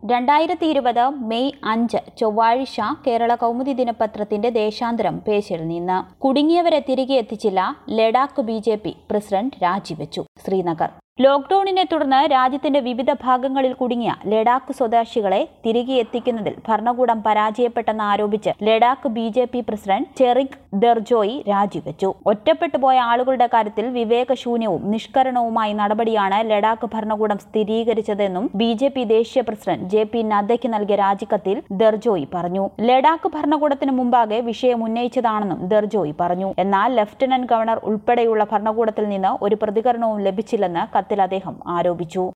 രണ്ടായിരത്തി ഇരുപത് മെയ് അഞ്ച് ചൊവ്വാഴ്ച കേരള കൗമുദി ദിനപത്രത്തിന്റെ ദേശാന്തരം പേജിൽ നിന്ന് കുടുങ്ങിയവരെ തിരികെ എത്തിച്ചില്ല Ladakh B J P president രാജിവെച്ചു ശ്രീനഗർ ലോക്ഡൌണിനെ തുടർന്ന് രാജ്യത്തിന്റെ വിവിധ ഭാഗങ്ങളിൽ കുടുങ്ങിയ ലഡാക്ക് സ്വദേശികളെ തിരികെ എത്തിക്കുന്നതിൽ ഭരണകൂടം പരാജയപ്പെട്ടെന്ന് ആരോപിച്ച് Ladakh B J P president Chering Dorjay രാജിവെച്ചു ഒറ്റപ്പെട്ടു പോയ ആളുകളുടെ കാര്യത്തിൽ വിവേകശൂന്യവും നിഷ്കരണവുമായ നടപടിയാണ് ലഡാക്ക് ഭരണകൂടം സ്ഥിരീകരിച്ചതെന്നും ബി ജെ പി ദേശീയ പ്രസിഡന്റ് ജെ പി നദ്ദയ്ക്ക് നൽകിയ രാജിക്കത്തിൽ ദർജോയി പറഞ്ഞു ലഡാക്ക് ഭരണകൂടത്തിന് മുമ്പാകെ വിഷയം ഉന്നയിച്ചതാണെന്നും ദർജോയി പറഞ്ഞു എന്നാൽ ലഫ്റ്റനന്റ് ഗവർണർ ഉൾപ്പെടെയുള്ള ഭരണകൂടത്തിൽ നിന്ന് ഒരു പ്രതികരണവും ലഭിച്ചില്ലെന്ന് കത്തിൽ അദ്ദേഹം ആരോപിച്ചു